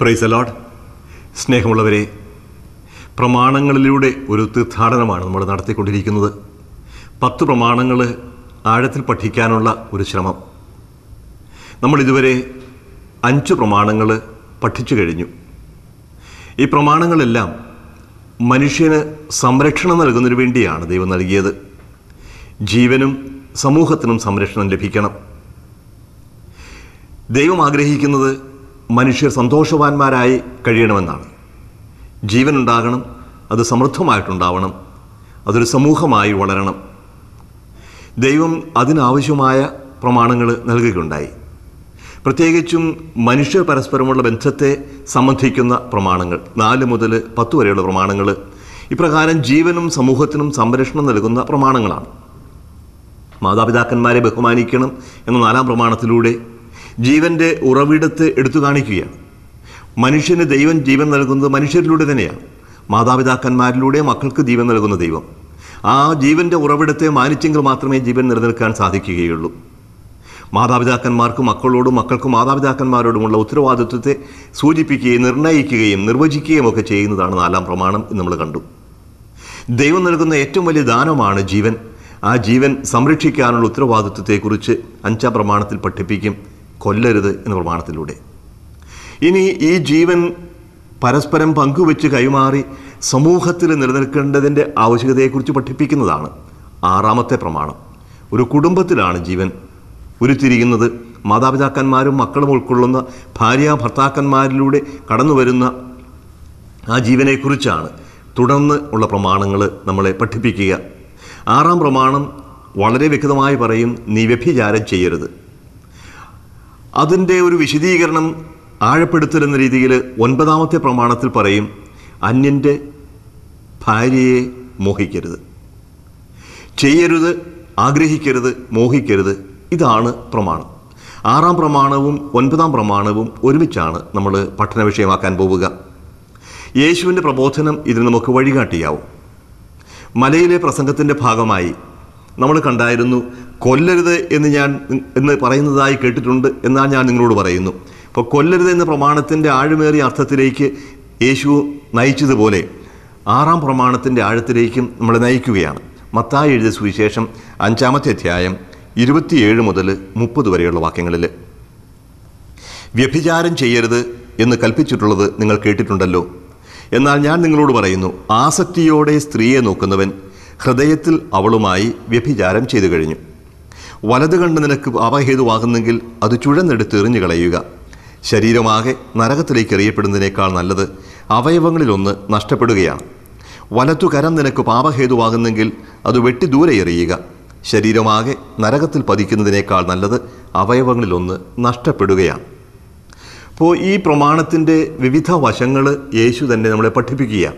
price allowed സ്നേഹമുള്ളവരെ പ്രമാണങ്ങളിലൂടെ ഒരു തീർത്ഥാടനമാണ് നമ്മൾ നടത്തിക്കൊണ്ടിരിക്കുന്നത് പത്ത് പ്രമാണങ്ങൾ ആഴത്തിൽ പഠിക്കാനുള്ള ഒരു ശ്രമം നമ്മൾ ഇതുവരെ അഞ്ച് പ്രമാണങ്ങൾ പഠിച്ചു കഴിഞ്ഞു ഈ പ്രമാണങ്ങളെല്ലാം മനുഷ്യന് സംരക്ഷണം നൽകുന്നതിന് വേണ്ടിയാണ് ദൈവം നൽകിയത് ജീവനും സമൂഹത്തിനും സംരക്ഷണം ലഭിക്കണം ദൈവം ആഗ്രഹിക്കുന്നത് മനുഷ്യർ സന്തോഷവാന്മാരായി കഴിയണമെന്നാണ് ജീവൻ ഉണ്ടാകണം അത് സമൃദ്ധമായിട്ടുണ്ടാവണം അതൊരു സമൂഹമായി വളരണം ദൈവം അതിനാവശ്യമായ പ്രമാണങ്ങൾ നൽകുകയുണ്ടായി പ്രത്യേകിച്ചും മനുഷ്യർ പരസ്പരമുള്ള ബന്ധത്തെ സംബന്ധിക്കുന്ന പ്രമാണങ്ങൾ നാല് മുതൽ പത്ത് വരെയുള്ള പ്രമാണങ്ങൾ ഇപ്രകാരം ജീവനും സമൂഹത്തിനും സംരക്ഷണം നൽകുന്ന പ്രമാണങ്ങളാണ് മാതാപിതാക്കന്മാരെ ബഹുമാനിക്കണം എന്ന നാലാം പ്രമാണത്തിലൂടെ ജീവൻ്റെ ഉറവിടത്തെ എടുത്തു കാണിക്കുകയാണ് മനുഷ്യന് ദൈവം ജീവൻ നൽകുന്നത് മനുഷ്യരിലൂടെ തന്നെയാണ് മാതാപിതാക്കന്മാരിലൂടെ മക്കൾക്ക് ജീവൻ നൽകുന്ന ദൈവം ആ ജീവൻ്റെ ഉറവിടത്തെ മാനിച്ചെങ്കിൽ മാത്രമേ ജീവൻ നിലനിൽക്കാൻ സാധിക്കുകയുള്ളൂ മാതാപിതാക്കന്മാർക്ക് മക്കളോടും മക്കൾക്ക് മാതാപിതാക്കന്മാരോടുമുള്ള ഉത്തരവാദിത്വത്തെ സൂചിപ്പിക്കുകയും നിർണ്ണയിക്കുകയും നിർവചിക്കുകയും ഒക്കെ ചെയ്യുന്നതാണ് നാലാം പ്രമാണം എന്ന് നമ്മൾ കണ്ടു ദൈവം നൽകുന്ന ഏറ്റവും വലിയ ദാനമാണ് ജീവൻ ആ ജീവൻ സംരക്ഷിക്കാനുള്ള ഉത്തരവാദിത്വത്തെക്കുറിച്ച് അഞ്ചാം പ്രമാണത്തിൽ പഠിപ്പിക്കും കൊല്ലരുത് എന്ന പ്രമാണത്തിലൂടെ ഇനി ഈ ജീവൻ പരസ്പരം പങ്കുവെച്ച് കൈമാറി സമൂഹത്തിൽ നിലനിൽക്കേണ്ടതിൻ്റെ ആവശ്യകതയെക്കുറിച്ച് പഠിപ്പിക്കുന്നതാണ് ആറാമത്തെ പ്രമാണം ഒരു കുടുംബത്തിലാണ് ജീവൻ ഉരുത്തിരിയുന്നത് മാതാപിതാക്കന്മാരും മക്കളും ഉൾക്കൊള്ളുന്ന ഭാര്യ ഭർത്താക്കന്മാരിലൂടെ കടന്നു വരുന്ന ആ ജീവനെക്കുറിച്ചാണ് തുടർന്ന് ഉള്ള പ്രമാണങ്ങൾ നമ്മളെ പഠിപ്പിക്കുക ആറാം പ്രമാണം വളരെ വ്യക്തമായി പറയും നീ വ്യഭിചാരം ചെയ്യരുത് അതിൻ്റെ ഒരു വിശദീകരണം ആഴപ്പെടുത്തലെന്ന രീതിയിൽ ഒൻപതാമത്തെ പ്രമാണത്തിൽ പറയും അന്യൻ്റെ ഭാര്യയെ മോഹിക്കരുത് ചെയ്യരുത് ആഗ്രഹിക്കരുത് മോഹിക്കരുത് ഇതാണ് പ്രമാണം ആറാം പ്രമാണവും ഒൻപതാം പ്രമാണവും ഒരുമിച്ചാണ് നമ്മൾ പഠന വിഷയമാക്കാൻ പോവുക യേശുവിൻ്റെ പ്രബോധനം ഇതിന് നമുക്ക് വഴികാട്ടിയാവും മലയിലെ പ്രസംഗത്തിൻ്റെ ഭാഗമായി നമ്മൾ കണ്ടായിരുന്നു കൊല്ലരുത് എന്ന് ഞാൻ എന്ന് പറയുന്നതായി കേട്ടിട്ടുണ്ട് എന്നാൽ ഞാൻ നിങ്ങളോട് പറയുന്നു അപ്പോൾ കൊല്ലരുത് എന്ന പ്രമാണത്തിൻ്റെ ആഴമേറിയ അർത്ഥത്തിലേക്ക് യേശു നയിച്ചതുപോലെ ആറാം പ്രമാണത്തിൻ്റെ ആഴത്തിലേക്കും നമ്മളെ നയിക്കുകയാണ് മത്തായി എഴുതിയ സുവിശേഷം അഞ്ചാമത്തെ അധ്യായം ഇരുപത്തിയേഴ് മുതൽ മുപ്പത് വരെയുള്ള വാക്യങ്ങളിൽ വ്യഭിചാരം ചെയ്യരുത് എന്ന് കൽപ്പിച്ചിട്ടുള്ളത് നിങ്ങൾ കേട്ടിട്ടുണ്ടല്ലോ എന്നാൽ ഞാൻ നിങ്ങളോട് പറയുന്നു ആസക്തിയോടെ സ്ത്രീയെ നോക്കുന്നവൻ ഹൃദയത്തിൽ അവളുമായി വ്യഭിചാരം ചെയ്തു കഴിഞ്ഞു വലത് കണ്ട് നിനക്ക് പാപഹേതുവാകുന്നെങ്കിൽ അത് ചുഴന്നെടുത്ത് എറിഞ്ഞു കളയുക ശരീരമാകെ നരകത്തിലേക്ക് എറിയപ്പെടുന്നതിനേക്കാൾ നല്ലത് അവയവങ്ങളിലൊന്ന് നഷ്ടപ്പെടുകയാണ് വലത്തു കരം നിനക്ക് പാപഹേതുവാകുന്നെങ്കിൽ അത് വെട്ടി ദൂരെ എറിയുക ശരീരമാകെ നരകത്തിൽ പതിക്കുന്നതിനേക്കാൾ നല്ലത് അവയവങ്ങളിലൊന്ന് നഷ്ടപ്പെടുകയാണ് അപ്പോൾ ഈ പ്രമാണത്തിൻ്റെ വിവിധ വശങ്ങൾ യേശു തന്നെ നമ്മളെ പഠിപ്പിക്കുകയാണ്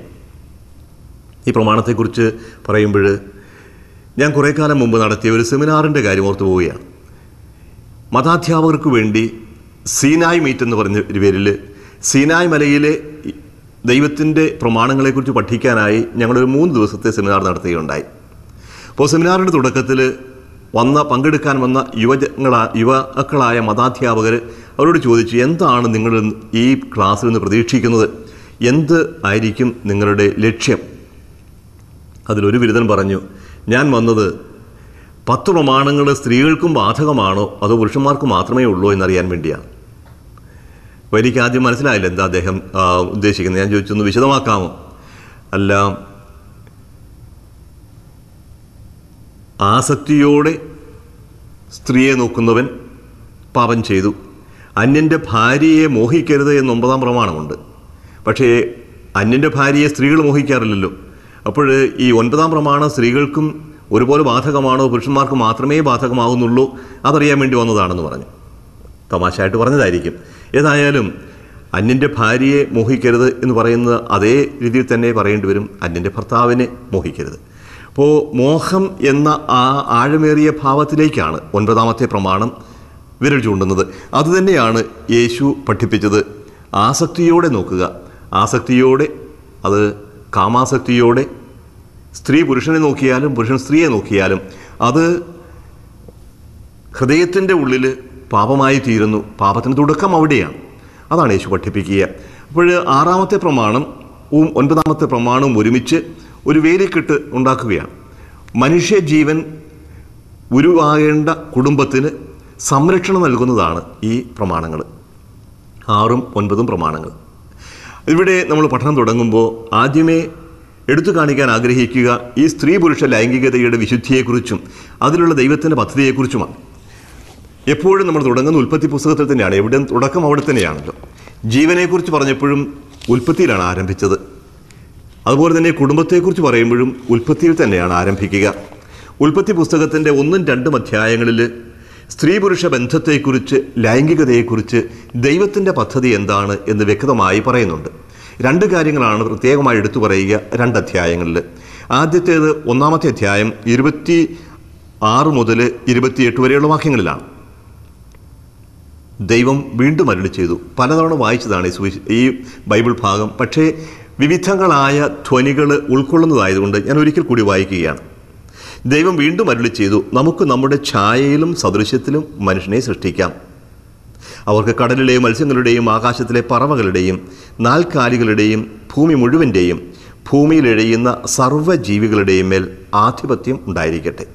ഈ പ്രമാണത്തെക്കുറിച്ച് പറയുമ്പോൾ ഞാൻ കുറേ കാലം മുമ്പ് നടത്തിയ ഒരു സെമിനാറിൻ്റെ കാര്യം ഓർത്തു പോവുകയാണ് മതാധ്യാപകർക്ക് വേണ്ടി സീനായ് മീറ്റ് എന്ന് പറഞ്ഞ ഒരു പേരിൽ സീനായ് മലയിലെ ദൈവത്തിൻ്റെ പ്രമാണങ്ങളെക്കുറിച്ച് പഠിക്കാനായി ഞങ്ങളൊരു മൂന്ന് ദിവസത്തെ സെമിനാർ നടത്തുകയുണ്ടായി അപ്പോൾ സെമിനാറിൻ്റെ തുടക്കത്തിൽ വന്ന പങ്കെടുക്കാൻ വന്ന യുവജങ്ങളാ യുവാക്കളായ മതാധ്യാപകർ അവരോട് ചോദിച്ചു എന്താണ് നിങ്ങൾ ഈ ക്ലാസ്സിൽ നിന്ന് പ്രതീക്ഷിക്കുന്നത് എന്ത് ആയിരിക്കും നിങ്ങളുടെ ലക്ഷ്യം അതിലൊരു ബിരുദൻ പറഞ്ഞു ഞാൻ വന്നത് പത്ത് പ്രമാണങ്ങൾ സ്ത്രീകൾക്കും ബാധകമാണോ അതോ പുരുഷന്മാർക്ക് മാത്രമേ ഉള്ളൂ എന്നറിയാൻ വേണ്ടിയാണ് അപ്പോൾ എനിക്ക് ആദ്യം മനസ്സിലായില്ല എന്താ അദ്ദേഹം ആ, ഉദ്ദേശിക്കുന്നത് ഞാൻ ചോദിച്ചൊന്ന് വിശദമാക്കാമോ അല്ല ആസക്തിയോടെ സ്ത്രീയെ നോക്കുന്നവൻ പാപം ചെയ്തു അന്യൻ്റെ ഭാര്യയെ മോഹിക്കരുത് എന്ന് ഒമ്പതാം പ്രമാണമുണ്ട് പക്ഷേ അന്യൻ്റെ ഭാര്യയെ സ്ത്രീകൾ മോഹിക്കാറില്ലല്ലോ അപ്പോൾ ഈ ഒൻപതാം പ്രമാണം സ്ത്രീകൾക്കും ഒരുപോലെ ബാധകമാണോ പുരുഷന്മാർക്ക് മാത്രമേ ബാധകമാകുന്നുള്ളൂ അതറിയാൻ വേണ്ടി വന്നതാണെന്ന് പറഞ്ഞു തമാശയായിട്ട് പറഞ്ഞതായിരിക്കും ഏതായാലും അന്യൻ്റെ ഭാര്യയെ മോഹിക്കരുത് എന്ന് പറയുന്നത് അതേ രീതിയിൽ തന്നെ പറയേണ്ടി വരും അന്യൻ്റെ ഭർത്താവിനെ മോഹിക്കരുത് അപ്പോൾ മോഹം എന്ന ആ ആഴമേറിയ ഭാവത്തിലേക്കാണ് ഒൻപതാമത്തെ പ്രമാണം വിരൽ ചൂണ്ടുന്നത് അതുതന്നെയാണ് യേശു പഠിപ്പിച്ചത് ആസക്തിയോടെ നോക്കുക ആസക്തിയോടെ അത് കാമാസക്തിയോടെ സ്ത്രീ പുരുഷനെ നോക്കിയാലും പുരുഷൻ സ്ത്രീയെ നോക്കിയാലും അത് ഹൃദയത്തിൻ്റെ ഉള്ളിൽ പാപമായി തീരുന്നു പാപത്തിന് തുടക്കം അവിടെയാണ് അതാണ് യേശു പഠിപ്പിക്കുക അപ്പോൾ ആറാമത്തെ പ്രമാണവും ഒൻപതാമത്തെ പ്രമാണവും ഒരുമിച്ച് ഒരു വേലിക്കെട്ട് ഉണ്ടാക്കുകയാണ് മനുഷ്യജീവൻ ഉരുവാകേണ്ട കുടുംബത്തിന് സംരക്ഷണം നൽകുന്നതാണ് ഈ പ്രമാണങ്ങൾ ആറും ഒൻപതും പ്രമാണങ്ങൾ ഇവിടെ നമ്മൾ പഠനം തുടങ്ങുമ്പോൾ ആദ്യമേ എടുത്തു കാണിക്കാൻ ആഗ്രഹിക്കുക ഈ സ്ത്രീ പുരുഷ ലൈംഗികതയുടെ വിശുദ്ധിയെക്കുറിച്ചും അതിലുള്ള ദൈവത്തിൻ്റെ പദ്ധതിയെക്കുറിച്ചുമാണ് എപ്പോഴും നമ്മൾ തുടങ്ങുന്ന ഉൽപ്പത്തി പുസ്തകത്തിൽ തന്നെയാണ് എവിടെ തുടക്കം അവിടെ തന്നെയാണല്ലോ ജീവനെക്കുറിച്ച് പറഞ്ഞപ്പോഴും ഉൽപ്പത്തിയിലാണ് ആരംഭിച്ചത് അതുപോലെ തന്നെ കുടുംബത്തെക്കുറിച്ച് പറയുമ്പോഴും ഉൽപ്പത്തിയിൽ തന്നെയാണ് ആരംഭിക്കുക ഉൽപ്പത്തി പുസ്തകത്തിൻ്റെ ഒന്നും രണ്ടും അധ്യായങ്ങളിൽ സ്ത്രീ പുരുഷ ബന്ധത്തെക്കുറിച്ച് ലൈംഗികതയെക്കുറിച്ച് ദൈവത്തിൻ്റെ പദ്ധതി എന്താണ് എന്ന് വ്യക്തമായി പറയുന്നുണ്ട് രണ്ട് കാര്യങ്ങളാണ് പ്രത്യേകമായി എടുത്തു പറയുക രണ്ട് അധ്യായങ്ങളിൽ ആദ്യത്തേത് ഒന്നാമത്തെ അധ്യായം ഇരുപത്തി ആറ് മുതൽ ഇരുപത്തിയെട്ട് വരെയുള്ള വാക്യങ്ങളിലാണ് ദൈവം വീണ്ടും അരുളി ചെയ്തു പലതവണ വായിച്ചതാണ് ഈ സുവിശ ഈ ബൈബിൾ ഭാഗം പക്ഷേ വിവിധങ്ങളായ ധ്വനികൾ ഉൾക്കൊള്ളുന്നതായതുകൊണ്ട് ഞാൻ ഒരിക്കൽ കൂടി വായിക്കുകയാണ് ദൈവം വീണ്ടും അരുളി ചെയ്തു നമുക്ക് നമ്മുടെ ഛായയിലും സദൃശ്യത്തിലും മനുഷ്യനെ സൃഷ്ടിക്കാം അവർക്ക് കടലിലെയും മത്സ്യങ്ങളുടെയും ആകാശത്തിലെ പറവകളുടെയും നാൽക്കാലികളുടെയും ഭൂമി മുഴുവൻ്റെയും ഭൂമിയിൽ എഴയുന്ന സർവ്വജീവികളുടെയും മേൽ ആധിപത്യം ഉണ്ടായിരിക്കട്ടെ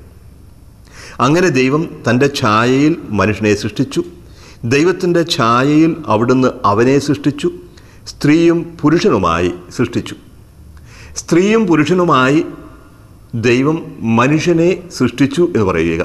അങ്ങനെ ദൈവം തൻ്റെ ഛായയിൽ മനുഷ്യനെ സൃഷ്ടിച്ചു ദൈവത്തിൻ്റെ ഛായയിൽ അവിടുന്ന് അവനെ സൃഷ്ടിച്ചു സ്ത്രീയും പുരുഷനുമായി സൃഷ്ടിച്ചു സ്ത്രീയും പുരുഷനുമായി ദൈവം മനുഷ്യനെ സൃഷ്ടിച്ചു എന്ന് പറയുക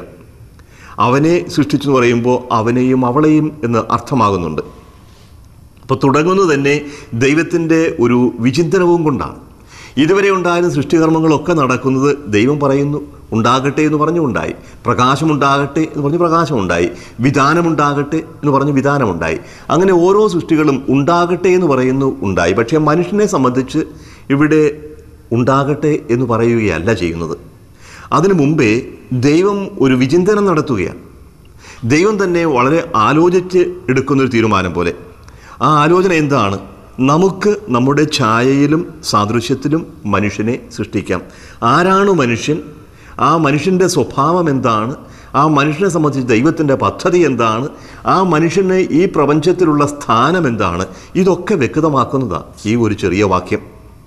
അവനെ സൃഷ്ടിച്ചു എന്ന് പറയുമ്പോൾ അവനെയും അവളെയും എന്ന് അർത്ഥമാകുന്നുണ്ട് അപ്പോൾ തുടങ്ങുന്നത് തന്നെ ദൈവത്തിൻ്റെ ഒരു വിചിന്തനവും കൊണ്ടാണ് ഇതുവരെ ഉണ്ടായിരുന്ന സൃഷ്ടികർമ്മങ്ങളൊക്കെ നടക്കുന്നത് ദൈവം പറയുന്നു ഉണ്ടാകട്ടെ എന്ന് പറഞ്ഞു ഉണ്ടായി പ്രകാശമുണ്ടാകട്ടെ എന്ന് പറഞ്ഞ് പ്രകാശമുണ്ടായി വിധാനമുണ്ടാകട്ടെ എന്ന് പറഞ്ഞ് വിധാനമുണ്ടായി അങ്ങനെ ഓരോ സൃഷ്ടികളും ഉണ്ടാകട്ടെ എന്ന് പറയുന്നു ഉണ്ടായി പക്ഷേ മനുഷ്യനെ സംബന്ധിച്ച് ഇവിടെ ഉണ്ടാകട്ടെ എന്ന് പറയുകയല്ല ചെയ്യുന്നത് അതിനു മുമ്പേ ദൈവം ഒരു വിചിന്തനം നടത്തുകയാണ് ദൈവം തന്നെ വളരെ ആലോചിച്ച് എടുക്കുന്നൊരു തീരുമാനം പോലെ ആ ആലോചന എന്താണ് നമുക്ക് നമ്മുടെ ഛായയിലും സാദൃശ്യത്തിലും മനുഷ്യനെ സൃഷ്ടിക്കാം ആരാണ് മനുഷ്യൻ ആ മനുഷ്യൻ്റെ സ്വഭാവം എന്താണ് ആ മനുഷ്യനെ സംബന്ധിച്ച് ദൈവത്തിൻ്റെ പദ്ധതി എന്താണ് ആ മനുഷ്യന് ഈ പ്രപഞ്ചത്തിലുള്ള സ്ഥാനം എന്താണ് ഇതൊക്കെ വ്യക്തമാക്കുന്നതാണ് ഈ ഒരു ചെറിയ വാക്യം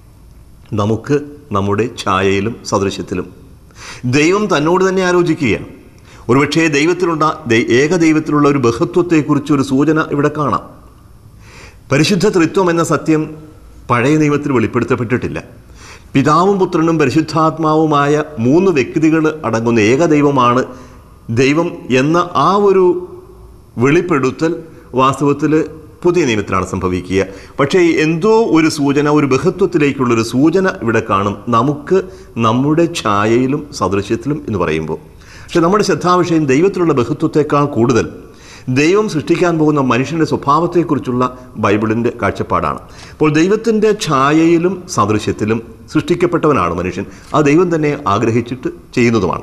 നമുക്ക് നമ്മുടെ ഛായയിലും സദൃശ്യത്തിലും ദൈവം തന്നോട് തന്നെ ആലോചിക്കുകയാണ് ഒരുപക്ഷേ ദൈവത്തിലുള്ള ദൈ- ഏകദൈവത്തിലുള്ള ഒരു ബഹത്വത്തെക്കുറിച്ച് ഒരു സൂചന ഇവിടെ കാണാം പരിശുദ്ധ ത്രിത്വം എന്ന സത്യം പഴയ നിയമത്തിൽ വെളിപ്പെടുത്തപ്പെട്ടിട്ടില്ല പിതാവും പുത്രനും പരിശുദ്ധാത്മാവുമായ മൂന്ന് വ്യക്തികൾ അടങ്ങുന്ന ഏകദൈവമാണ് ദൈവം എന്ന ആ ഒരു വെളിപ്പെടുത്തൽ വാസ്തവത്തിൽ പുതിയ നിയമത്തിലാണ് സംഭവിക്കുക പക്ഷേ എന്തോ ഒരു സൂചന ഒരു ബഹത്വത്തിലേക്കുള്ളൊരു സൂചന ഇവിടെ കാണും നമുക്ക് നമ്മുടെ ഛായയിലും സദൃശ്യത്തിലും എന്ന് പറയുമ്പോൾ പക്ഷെ നമ്മുടെ ശ്രദ്ധാവിഷയം ദൈവത്തിലുള്ള ബഹുത്വത്തെക്കാൾ കൂടുതൽ ദൈവം സൃഷ്ടിക്കാൻ പോകുന്ന മനുഷ്യൻ്റെ സ്വഭാവത്തെക്കുറിച്ചുള്ള ബൈബിളിൻ്റെ കാഴ്ചപ്പാടാണ് അപ്പോൾ ദൈവത്തിൻ്റെ ഛായയിലും സദൃശ്യത്തിലും സൃഷ്ടിക്കപ്പെട്ടവനാണ് മനുഷ്യൻ അത് ദൈവം തന്നെ ആഗ്രഹിച്ചിട്ട് ചെയ്യുന്നതുമാണ്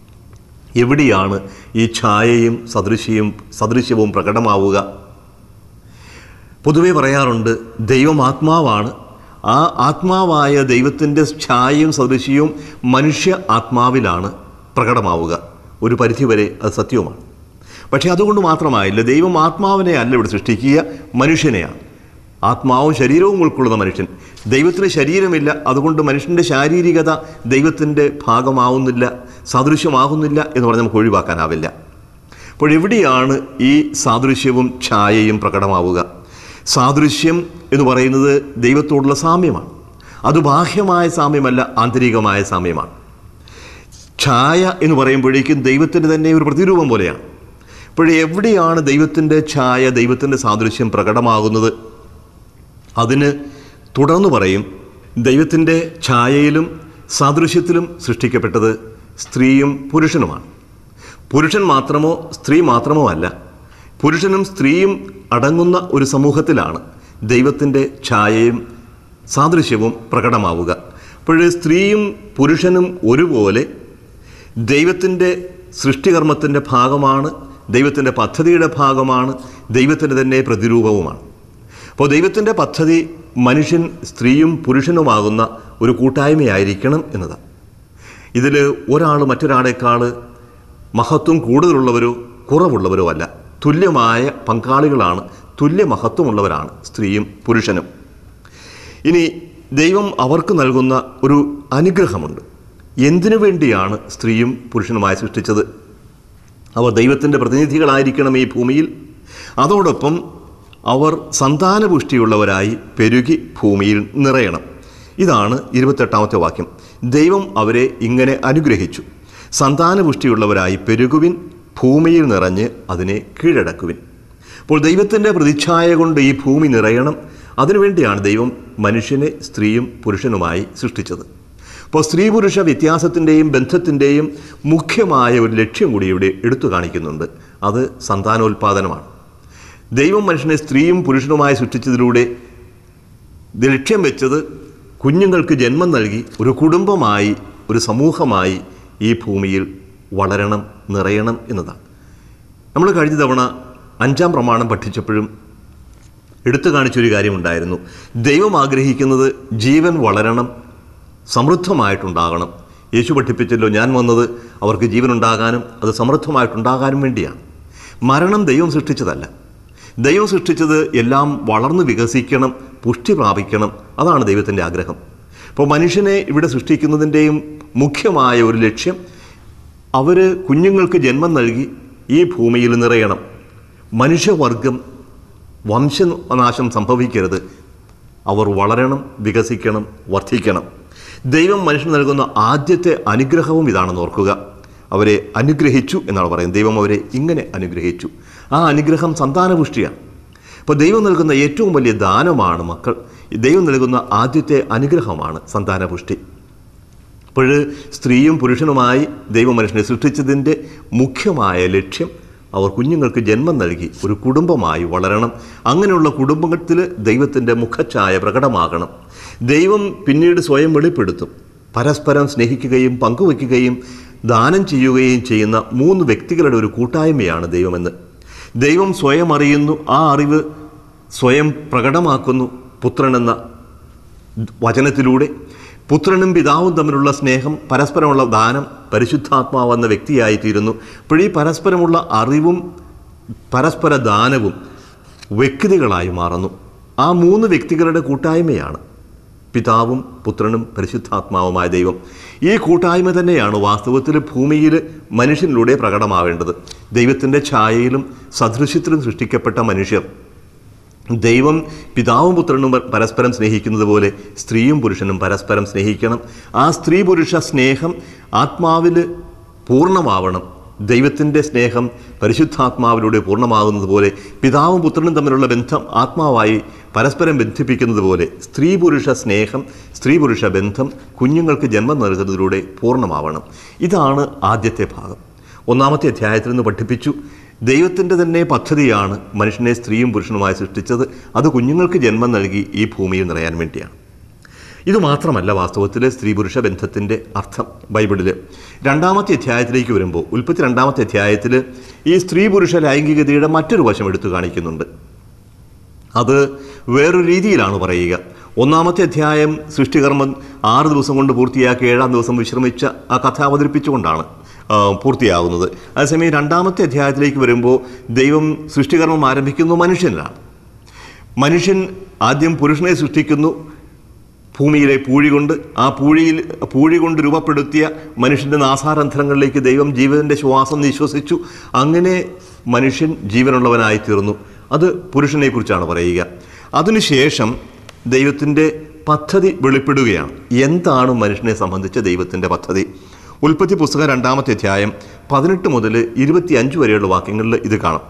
എവിടെയാണ് ഈ ഛായയും സദൃശ്യവും സദൃശ്യവും പ്രകടമാവുക പൊതുവെ പറയാറുണ്ട് ദൈവം ആത്മാവാണ് ആ ആത്മാവായ ദൈവത്തിൻ്റെ ഛായയും സദൃശ്യവും മനുഷ്യ ആത്മാവിലാണ് പ്രകടമാവുക ഒരു പരിധിവരെ അത് സത്യവുമാണ് പക്ഷേ അതുകൊണ്ട് മാത്രമായില്ല ദൈവം ആത്മാവിനെ അല്ല ഇവിടെ സൃഷ്ടിക്കുക മനുഷ്യനെയാണ് ആത്മാവും ശരീരവും ഉൾക്കൊള്ളുന്ന മനുഷ്യൻ ദൈവത്തിന് ശരീരമില്ല അതുകൊണ്ട് മനുഷ്യൻ്റെ ശാരീരികത ദൈവത്തിൻ്റെ ഭാഗമാവുന്നില്ല സദൃശ്യമാകുന്നില്ല എന്ന് പറഞ്ഞ് നമുക്ക് ഒഴിവാക്കാനാവില്ല അപ്പോൾ എവിടെയാണ് ഈ സാദൃശ്യവും ഛായയും പ്രകടമാവുക സാദൃശ്യം എന്ന് പറയുന്നത് ദൈവത്തോടുള്ള സാമ്യമാണ് അത് ബാഹ്യമായ സാമ്യമല്ല ആന്തരികമായ സാമ്യമാണ് ഛായ എന്ന് പറയുമ്പോഴേക്കും ദൈവത്തിൻ്റെ തന്നെ ഒരു പ്രതിരൂപം പോലെയാണ് അപ്പോൾ എവിടെയാണ് ദൈവത്തിൻ്റെ ഛായ ദൈവത്തിൻ്റെ സാദൃശ്യം പ്രകടമാകുന്നത് അതിന് തുടർന്ന് പറയും ദൈവത്തിൻ്റെ ഛായയിലും സാദൃശ്യത്തിലും സൃഷ്ടിക്കപ്പെട്ടത് സ്ത്രീയും പുരുഷനുമാണ് പുരുഷൻ മാത്രമോ സ്ത്രീ മാത്രമോ അല്ല പുരുഷനും സ്ത്രീയും അടങ്ങുന്ന ഒരു സമൂഹത്തിലാണ് ദൈവത്തിൻ്റെ ഛായയും സാദൃശ്യവും പ്രകടമാവുക അപ്പോൾ സ്ത്രീയും പുരുഷനും ഒരുപോലെ ദൈവത്തിൻ്റെ സൃഷ്ടികർമ്മത്തിൻ്റെ ഭാഗമാണ് ദൈവത്തിൻ്റെ പദ്ധതിയുടെ ഭാഗമാണ് ദൈവത്തിൻ്റെ തന്നെ പ്രതിരൂപവുമാണ് അപ്പോൾ ദൈവത്തിൻ്റെ പദ്ധതി മനുഷ്യൻ സ്ത്രീയും പുരുഷനുമാകുന്ന ഒരു കൂട്ടായ്മയായിരിക്കണം എന്നതാണ് ഇതിൽ ഒരാൾ മറ്റൊരാളെക്കാൾ മഹത്വം കൂടുതലുള്ളവരോ കുറവുള്ളവരോ അല്ല തുല്യമായ പങ്കാളികളാണ് തുല്യ മഹത്വമുള്ളവരാണ് സ്ത്രീയും പുരുഷനും ഇനി ദൈവം അവർക്ക് നൽകുന്ന ഒരു അനുഗ്രഹമുണ്ട് എന്തിനു വേണ്ടിയാണ് സ്ത്രീയും പുരുഷനുമായി സൃഷ്ടിച്ചത് അവർ ദൈവത്തിൻ്റെ പ്രതിനിധികളായിരിക്കണം ഈ ഭൂമിയിൽ അതോടൊപ്പം അവർ സന്താനപുഷ്ടിയുള്ളവരായി പെരുകി ഭൂമിയിൽ നിറയണം ഇതാണ് ഇരുപത്തെട്ടാമത്തെ വാക്യം ദൈവം അവരെ ഇങ്ങനെ അനുഗ്രഹിച്ചു സന്താനപുഷ്ടിയുള്ളവരായി പെരുകുവിൻ ഭൂമിയിൽ നിറഞ്ഞ് അതിനെ കീഴടക്കുവിൻ അപ്പോൾ ദൈവത്തിൻ്റെ പ്രതിച്ഛായ കൊണ്ട് ഈ ഭൂമി നിറയണം അതിനുവേണ്ടിയാണ് ദൈവം മനുഷ്യനെ സ്ത്രീയും പുരുഷനുമായി സൃഷ്ടിച്ചത് അപ്പോൾ സ്ത്രീ പുരുഷ വ്യത്യാസത്തിൻ്റെയും ബന്ധത്തിൻ്റെയും മുഖ്യമായ ഒരു ലക്ഷ്യം കൂടി ഇവിടെ എടുത്തു കാണിക്കുന്നുണ്ട് അത് സന്താനോൽപാദനമാണ് ദൈവം മനുഷ്യനെ സ്ത്രീയും പുരുഷനുമായി സൃഷ്ടിച്ചതിലൂടെ ഇത് ലക്ഷ്യം വെച്ചത് കുഞ്ഞുങ്ങൾക്ക് ജന്മം നൽകി ഒരു കുടുംബമായി ഒരു സമൂഹമായി ഈ ഭൂമിയിൽ വളരണം നിറയണം എന്നതാണ് നമ്മൾ കഴിഞ്ഞ തവണ അഞ്ചാം പ്രമാണം പഠിച്ചപ്പോഴും എടുത്തു കാണിച്ചൊരു കാര്യമുണ്ടായിരുന്നു ദൈവം ആഗ്രഹിക്കുന്നത് ജീവൻ വളരണം സമൃദ്ധമായിട്ടുണ്ടാകണം യേശു പഠിപ്പിച്ചല്ലോ ഞാൻ വന്നത് അവർക്ക് ജീവൻ ഉണ്ടാകാനും അത് സമൃദ്ധമായിട്ടുണ്ടാകാനും വേണ്ടിയാണ് മരണം ദൈവം സൃഷ്ടിച്ചതല്ല ദൈവം സൃഷ്ടിച്ചത് എല്ലാം വളർന്നു വികസിക്കണം പുഷ്ടി പ്രാപിക്കണം അതാണ് ദൈവത്തിൻ്റെ ആഗ്രഹം അപ്പോൾ മനുഷ്യനെ ഇവിടെ സൃഷ്ടിക്കുന്നതിൻ്റെയും മുഖ്യമായ ഒരു ലക്ഷ്യം അവർ കുഞ്ഞുങ്ങൾക്ക് ജന്മം നൽകി ഈ ഭൂമിയിൽ നിറയണം മനുഷ്യവർഗം വംശനാശം സംഭവിക്കരുത് അവർ വളരണം വികസിക്കണം വർദ്ധിക്കണം ദൈവം മനുഷ്യന് നൽകുന്ന ആദ്യത്തെ അനുഗ്രഹവും ഇതാണെന്ന് ഓർക്കുക അവരെ അനുഗ്രഹിച്ചു എന്നാണ് പറയുന്നത് ദൈവം അവരെ ഇങ്ങനെ അനുഗ്രഹിച്ചു ആ അനുഗ്രഹം സന്താനപുഷ്ടിയാണ് അപ്പോൾ ദൈവം നൽകുന്ന ഏറ്റവും വലിയ ദാനമാണ് മക്കൾ ദൈവം നൽകുന്ന ആദ്യത്തെ അനുഗ്രഹമാണ് സന്താനപുഷ്ടി അപ്പോൾ സ്ത്രീയും പുരുഷനുമായി ദൈവം മനുഷ്യനെ സൃഷ്ടിച്ചതിൻ്റെ മുഖ്യമായ ലക്ഷ്യം അവർ കുഞ്ഞുങ്ങൾക്ക് ജന്മം നൽകി ഒരു കുടുംബമായി വളരണം അങ്ങനെയുള്ള കുടുംബത്തിൽ ദൈവത്തിൻ്റെ മുഖഛായ പ്രകടമാകണം ദൈവം പിന്നീട് സ്വയം വെളിപ്പെടുത്തും പരസ്പരം സ്നേഹിക്കുകയും പങ്കുവയ്ക്കുകയും ദാനം ചെയ്യുകയും ചെയ്യുന്ന മൂന്ന് വ്യക്തികളുടെ ഒരു കൂട്ടായ്മയാണ് ദൈവമെന്ന് ദൈവം സ്വയം അറിയുന്നു ആ അറിവ് സ്വയം പ്രകടമാക്കുന്നു പുത്രനെന്ന വചനത്തിലൂടെ പുത്രനും പിതാവും തമ്മിലുള്ള സ്നേഹം പരസ്പരമുള്ള ദാനം പരിശുദ്ധാത്മാവെന്ന വ്യക്തിയായിത്തീരുന്നു അപ്പോൾ ഈ പരസ്പരമുള്ള അറിവും പരസ്പര ദാനവും വ്യക്തികളായി മാറുന്നു ആ മൂന്ന് വ്യക്തികളുടെ കൂട്ടായ്മയാണ് പിതാവും പുത്രനും പരിശുദ്ധാത്മാവുമായ ദൈവം ഈ കൂട്ടായ്മ തന്നെയാണ് വാസ്തവത്തിൽ ഭൂമിയിൽ മനുഷ്യനിലൂടെ പ്രകടമാവേണ്ടത് ദൈവത്തിൻ്റെ ഛായയിലും സദൃശ്യത്തിലും സൃഷ്ടിക്കപ്പെട്ട മനുഷ്യർ ദൈവം പിതാവും പുത്രനും പരസ്പരം സ്നേഹിക്കുന്നത് പോലെ സ്ത്രീയും പുരുഷനും പരസ്പരം സ്നേഹിക്കണം ആ സ്ത്രീ പുരുഷ സ്നേഹം ആത്മാവിൽ പൂർണ്ണമാവണം ദൈവത്തിൻ്റെ സ്നേഹം പരിശുദ്ധാത്മാവിലൂടെ പൂർണ്ണമാകുന്നത് പോലെ പിതാവും പുത്രനും തമ്മിലുള്ള ബന്ധം ആത്മാവായി പരസ്പരം ബന്ധിപ്പിക്കുന്നത് പോലെ സ്ത്രീ പുരുഷ സ്നേഹം സ്ത്രീ പുരുഷ ബന്ധം കുഞ്ഞുങ്ങൾക്ക് ജന്മം നൽകുന്നതിലൂടെ പൂർണ്ണമാവണം ഇതാണ് ആദ്യത്തെ ഭാഗം ഒന്നാമത്തെ അധ്യായത്തിൽ നിന്ന് പഠിപ്പിച്ചു ദൈവത്തിൻ്റെ തന്നെ പദ്ധതിയാണ് മനുഷ്യനെ സ്ത്രീയും പുരുഷനുമായി സൃഷ്ടിച്ചത് അത് കുഞ്ഞുങ്ങൾക്ക് ജന്മം നൽകി ഈ ഭൂമിയിൽ നിറയാൻ വേണ്ടിയാണ് ഇത് മാത്രമല്ല വാസ്തവത്തിൽ സ്ത്രീ പുരുഷ ബന്ധത്തിൻ്റെ അർത്ഥം ബൈബിളിൽ രണ്ടാമത്തെ അധ്യായത്തിലേക്ക് വരുമ്പോൾ ഉൽപ്പത്തി രണ്ടാമത്തെ അധ്യായത്തിൽ ഈ സ്ത്രീ പുരുഷ ലൈംഗികതയുടെ മറ്റൊരു വശം എടുത്തു കാണിക്കുന്നുണ്ട് അത് വേറൊരു രീതിയിലാണ് പറയുക ഒന്നാമത്തെ അധ്യായം സൃഷ്ടികർമ്മം ആറ് ദിവസം കൊണ്ട് പൂർത്തിയാക്കി ഏഴാം ദിവസം വിശ്രമിച്ച ആ കഥ അവതരിപ്പിച്ചുകൊണ്ടാണ് ആ, പൂർത്തിയാകുന്നത് അതേസമയം രണ്ടാമത്തെ അധ്യായത്തിലേക്ക് വരുമ്പോൾ ദൈവം സൃഷ്ടികർമ്മം ആരംഭിക്കുന്നു മനുഷ്യനിലാണ് മനുഷ്യൻ ആദ്യം പുരുഷനെ സൃഷ്ടിക്കുന്നു ഭൂമിയിലെ പൂഴി കൊണ്ട് ആ പൂഴിയിൽ പൂഴി കൊണ്ട് രൂപപ്പെടുത്തിയ മനുഷ്യൻ്റെ നാസാരന്ധ്രങ്ങളിലേക്ക് ദൈവം ജീവൻ്റെ ശ്വാസം നിശ്വസിച്ചു അങ്ങനെ മനുഷ്യൻ ജീവനുള്ളവനായി തീർന്നു അത് പുരുഷനെക്കുറിച്ചാണ് പറയുക അതിനുശേഷം ദൈവത്തിൻ്റെ പദ്ധതി വെളിപ്പെടുകയാണ് എന്താണ് മനുഷ്യനെ സംബന്ധിച്ച ദൈവത്തിൻ്റെ പദ്ധതി ഉൽപ്പത്തി പുസ്തകം രണ്ടാമത്തെ അധ്യായം പതിനെട്ട് മുതൽ ഇരുപത്തിയഞ്ച് വരെയുള്ള വാക്യങ്ങളിൽ ഇത് കാണാം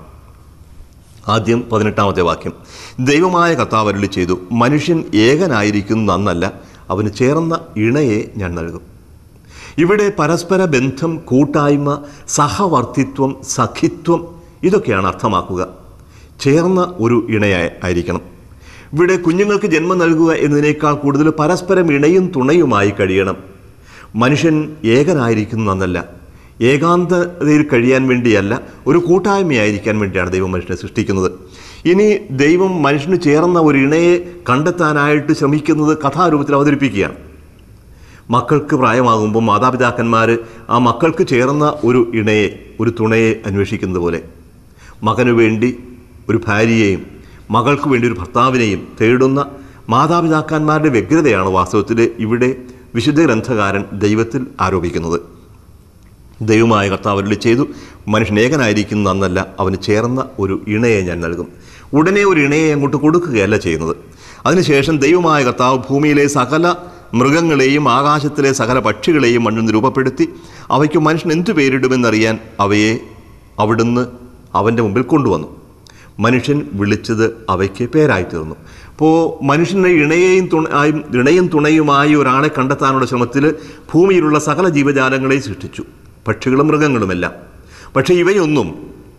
ആദ്യം പതിനെട്ടാമത്തെ വാക്യം ദൈവമായ കർത്താവ് അരുളി ചെയ്തു മനുഷ്യൻ ഏകനായിരിക്കുന്നു നന്നല്ല അവന് ചേർന്ന ഇണയെ ഞാൻ നൽകും ഇവിടെ പരസ്പര ബന്ധം കൂട്ടായ്മ സഹവർത്തിത്വം സഖിത്വം ഇതൊക്കെയാണ് അർത്ഥമാക്കുക ചേർന്ന ഒരു ഇണയായി ആയിരിക്കണം ഇവിടെ കുഞ്ഞുങ്ങൾക്ക് ജന്മം നൽകുക എന്നതിനേക്കാൾ കൂടുതൽ പരസ്പരം ഇണയും തുണയുമായി കഴിയണം മനുഷ്യൻ ഏകനായിരിക്കുന്നു എന്നല്ല ഏകാന്തതയിൽ കഴിയാൻ വേണ്ടിയല്ല ഒരു കൂട്ടായ്മയായിരിക്കാൻ വേണ്ടിയാണ് ദൈവം മനുഷ്യനെ സൃഷ്ടിക്കുന്നത് ഇനി ദൈവം മനുഷ്യന് ചേർന്ന ഒരു ഇണയെ കണ്ടെത്താനായിട്ട് ശ്രമിക്കുന്നത് കഥാരൂപത്തിൽ അവതരിപ്പിക്കുകയാണ് മക്കൾക്ക് പ്രായമാകുമ്പോൾ മാതാപിതാക്കന്മാർ ആ മക്കൾക്ക് ചേർന്ന ഒരു ഇണയെ ഒരു തുണയെ അന്വേഷിക്കുന്നത് പോലെ മകനു വേണ്ടി ഒരു ഭാര്യയെയും മകൾക്ക് വേണ്ടി ഒരു ഭർത്താവിനെയും തേടുന്ന മാതാപിതാക്കന്മാരുടെ വ്യഗ്രതയാണ് വാസ്തവത്തിൽ ഇവിടെ വിശുദ്ധ ഗ്രന്ഥകാരൻ ദൈവത്തിൽ ആരോപിക്കുന്നത് ദൈവമായ കർത്താവരുടെ ചെയ്തു മനുഷ്യൻ ഏകനായിരിക്കുന്ന അന്നല്ല അവന് ചേർന്ന ഒരു ഇണയെ ഞാൻ നൽകും ഉടനെ ഒരു ഇണയെ അങ്ങോട്ട് കൊടുക്കുകയല്ല ചെയ്യുന്നത് അതിനുശേഷം ദൈവമായ കർത്താവ് ഭൂമിയിലെ സകല മൃഗങ്ങളെയും ആകാശത്തിലെ സകല പക്ഷികളെയും മണ്ണിൽ നിന്ന് രൂപപ്പെടുത്തി അവയ്ക്ക് മനുഷ്യൻ എന്തു പേരിടുമെന്നറിയാൻ അവയെ അവിടുന്ന് അവൻ്റെ മുമ്പിൽ കൊണ്ടുവന്നു മനുഷ്യൻ വിളിച്ചത് അവയ്ക്ക് പേരായി തീർന്നു അപ്പോൾ മനുഷ്യന് ഇണയെയും തുണയും ഇണയും തുണയുമായി ഒരാളെ കണ്ടെത്താനുള്ള ശ്രമത്തിൽ ഭൂമിയിലുള്ള സകല ജീവജാലങ്ങളെയും സൃഷ്ടിച്ചു പക്ഷികളും മൃഗങ്ങളുമെല്ലാം പക്ഷേ ഇവയൊന്നും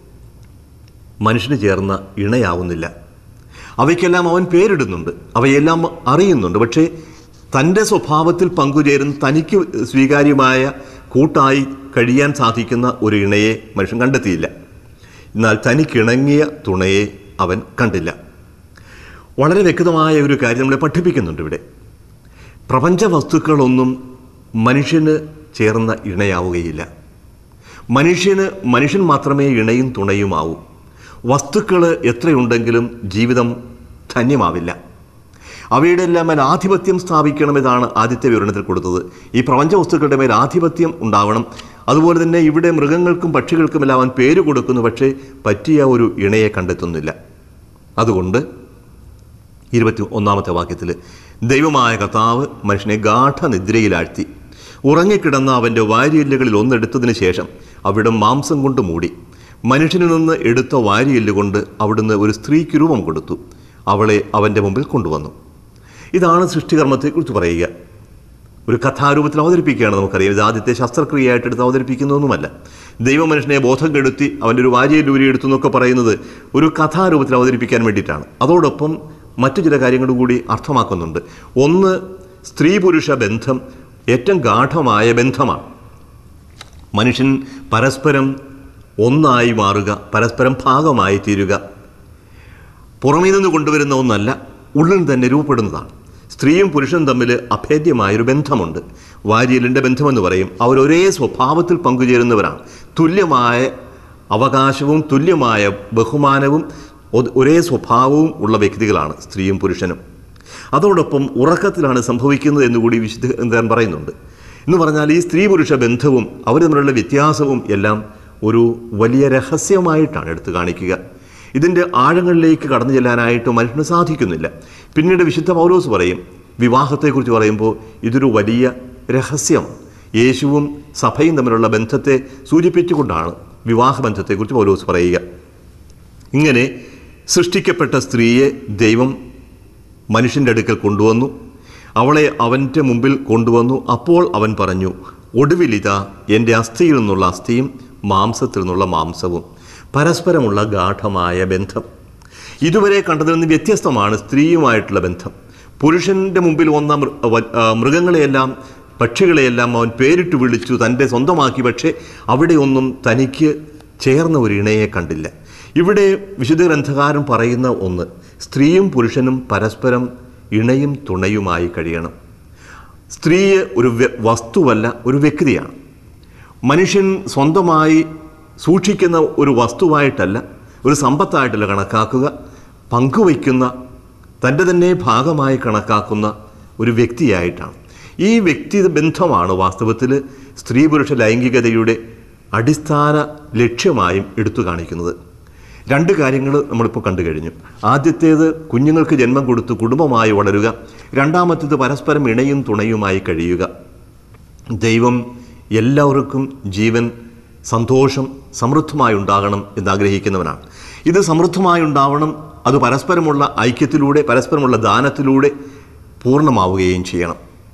മനുഷ്യന് ചേർന്ന ഇണയാവുന്നില്ല അവയ്ക്കെല്ലാം അവൻ പേരിടുന്നുണ്ട് അവയെല്ലാം അറിയുന്നുണ്ട് പക്ഷേ തൻ്റെ സ്വഭാവത്തിൽ പങ്കുചേരുന്ന തനിക്ക് സ്വീകാര്യമായ കൂട്ടായി കഴിയാൻ സാധിക്കുന്ന ഒരു ഇണയെ മനുഷ്യൻ കണ്ടെത്തിയില്ല എന്നാൽ തനിക്കിണങ്ങിയ തുണയെ അവൻ കണ്ടില്ല വളരെ വ്യക്തമായ ഒരു കാര്യം നമ്മളെ പഠിപ്പിക്കുന്നുണ്ട് ഇവിടെ പ്രപഞ്ച വസ്തുക്കളൊന്നും മനുഷ്യന് ചേർന്ന ഇണയാവുകയില്ല മനുഷ്യന് മനുഷ്യൻ മാത്രമേ ഇണയും തുണയുമാവൂ വസ്തുക്കൾ എത്രയുണ്ടെങ്കിലും ജീവിതം ധന്യമാവില്ല അവയുടെ എല്ലാം മേൽ ആധിപത്യം സ്ഥാപിക്കണമെന്നാണ് ആദ്യത്തെ വിവരണത്തിൽ കൊടുത്തത് ഈ പ്രപഞ്ച വസ്തുക്കളുടെ മേൽ ആധിപത്യം ഉണ്ടാവണം അതുപോലെ തന്നെ ഇവിടെ മൃഗങ്ങൾക്കും പക്ഷികൾക്കുമെല്ലാം അവൻ പേര് കൊടുക്കുന്നു പക്ഷേ പറ്റിയ ഒരു ഇണയെ കണ്ടെത്തുന്നില്ല അതുകൊണ്ട് ഇരുപത്തി ഒന്നാമത്തെ വാക്യത്തിൽ ദൈവമായ കർത്താവ് മനുഷ്യനെ ഗാഠനിദ്രയിലാഴ്ത്തി ഉറങ്ങിക്കിടന്ന അവൻ്റെ വാരിയെല്ലുകളിൽ ഒന്നെടുത്തതിന് ശേഷം അവിടം മാംസം കൊണ്ട് മൂടി മനുഷ്യനിൽ നിന്ന് എടുത്ത വാരിയെല്ല് കൊണ്ട് അവിടുന്ന് ഒരു സ്ത്രീക്ക് രൂപം കൊടുത്തു അവളെ അവൻ്റെ മുമ്പിൽ കൊണ്ടുവന്നു ഇതാണ് സൃഷ്ടികർമ്മത്തെക്കുറിച്ച് പറയുക ഒരു കഥാരൂപത്തിൽ അവതരിപ്പിക്കുകയാണ് നമുക്കറിയാം ഇത് ആദ്യത്തെ ശസ്ത്രക്രിയയായിട്ട് എടുത്ത് അവതരിപ്പിക്കുന്നതൊന്നുമല്ല ദൈവ മനുഷ്യനെ ബോധം കെടുത്തി അവൻ്റെ ഒരു വാരിയിൽ ഊരിയെടുത്തു എന്നൊക്കെ പറയുന്നത് ഒരു കഥാരൂപത്തിൽ അവതരിപ്പിക്കാൻ വേണ്ടിയിട്ടാണ് അതോടൊപ്പം മറ്റു ചില കാര്യങ്ങളും കൂടി അർത്ഥമാക്കുന്നുണ്ട് ഒന്ന് സ്ത്രീ പുരുഷ ബന്ധം ഏറ്റവും ഗാഠമായ ബന്ധമാണ് മനുഷ്യൻ പരസ്പരം ഒന്നായി മാറുക പരസ്പരം ഭാഗമായി തീരുക പുറമേ നിന്ന് കൊണ്ടുവരുന്ന ഒന്നല്ല ഉള്ളിൽ തന്നെ രൂപപ്പെടുന്നതാണ് സ്ത്രീയും പുരുഷനും തമ്മിൽ അഭേദ്യമായൊരു ബന്ധമുണ്ട് വാരിയലിൻ്റെ ബന്ധമെന്ന് പറയും അവർ ഒരേ സ്വഭാവത്തിൽ പങ്കുചേരുന്നവരാണ് തുല്യമായ അവകാശവും തുല്യമായ ബഹുമാനവും ഒ- ഒരേ സ്വഭാവവും ഉള്ള വ്യക്തികളാണ് സ്ത്രീയും പുരുഷനും അതോടൊപ്പം ഉറക്കത്തിലാണ് സംഭവിക്കുന്നത് എന്നുകൂടി വിശുദ്ധ പറയുന്നുണ്ട് എന്ന് പറഞ്ഞാൽ ഈ സ്ത്രീ പുരുഷ ബന്ധവും അവർ തമ്മിലുള്ള വ്യത്യാസവും എല്ലാം ഒരു വലിയ രഹസ്യമായിട്ടാണ് എടുത്തു കാണിക്കുക ഇതിൻ്റെ ആഴങ്ങളിലേക്ക് കടന്നു ചെല്ലാനായിട്ട് മനുഷ്യന് സാധിക്കുന്നില്ല പിന്നീട് വിശുദ്ധ പൗലോസ് പറയും വിവാഹത്തെക്കുറിച്ച് പറയുമ്പോൾ ഇതൊരു വലിയ രഹസ്യമാണ് യേശുവും സഭയും തമ്മിലുള്ള ബന്ധത്തെ സൂചിപ്പിച്ചുകൊണ്ടാണ് വിവാഹബന്ധത്തെക്കുറിച്ച് പൗലോസ് പറയുക ഇങ്ങനെ സൃഷ്ടിക്കപ്പെട്ട സ്ത്രീയെ ദൈവം മനുഷ്യൻ്റെ അടുക്കൽ കൊണ്ടുവന്നു അവളെ അവൻ്റെ മുമ്പിൽ കൊണ്ടുവന്നു അപ്പോൾ അവൻ പറഞ്ഞു ഒടുവിലിതാ എൻ്റെ അസ്ഥിയിൽ നിന്നുള്ള അസ്ഥിയും മാംസത്തിൽ നിന്നുള്ള മാംസവും പരസ്പരമുള്ള ഗാഠമായ ബന്ധം ഇതുവരെ കണ്ടതിൽ നിന്ന് വ്യത്യസ്തമാണ് സ്ത്രീയുമായിട്ടുള്ള ബന്ധം പുരുഷൻ്റെ മുമ്പിൽ വന്ന മൃ- വ- ആ, മൃഗങ്ങളെയെല്ലാം പക്ഷികളെയെല്ലാം അവൻ പേരിട്ട് വിളിച്ചു തൻ്റെ സ്വന്തമാക്കി പക്ഷേ അവിടെയൊന്നും തനിക്ക് ചേർന്ന ഒരു ഇണയെ കണ്ടില്ല ഇവിടെ വിശുദ്ധ ഗ്രന്ഥകാരൻ പറയുന്ന ഒന്ന് സ്ത്രീയും പുരുഷനും പരസ്പരം ഇണയും തുണയുമായി കഴിയണം സ്ത്രീ ഒരു വ്യ- വസ്തുവല്ല ഒരു വ്യക്തിയാണ് മനുഷ്യൻ സ്വന്തമായി സൂക്ഷിക്കുന്ന ഒരു വസ്തുവായിട്ടല്ല ഒരു സമ്പത്തായിട്ടല്ല കണക്കാക്കുക പങ്കുവയ്ക്കുന്ന തൻ്റെ തന്നെ ഭാഗമായി കണക്കാക്കുന്ന ഒരു വ്യക്തിയായിട്ടാണ് ഈ വ്യക്തി ബന്ധമാണ് വാസ്തവത്തിൽ സ്ത്രീ പുരുഷ ലൈംഗികതയുടെ അടിസ്ഥാന ലക്ഷ്യമായും എടുത്തു കാണിക്കുന്നത് രണ്ട് കാര്യങ്ങൾ നമ്മളിപ്പോൾ കണ്ടു കഴിഞ്ഞു ആദ്യത്തേത് കുഞ്ഞുങ്ങൾക്ക് ജന്മം കൊടുത്ത് കുടുംബമായി വളരുക രണ്ടാമത്തേത് പരസ്പരം ഇണയും തുണയുമായി കഴിയുക ദൈവം എല്ലാവർക്കും ജീവൻ സന്തോഷം സമൃദ്ധമായി ഉണ്ടാകണം എന്നാഗ്രഹിക്കുന്നവനാണ് ഇത് സമൃദ്ധമായി ഉണ്ടാവണം അത് പരസ്പരമുള്ള ഐക്യത്തിലൂടെ പരസ്പരമുള്ള ദാനത്തിലൂടെ പൂർണ്ണമാവുകയും ചെയ്യണം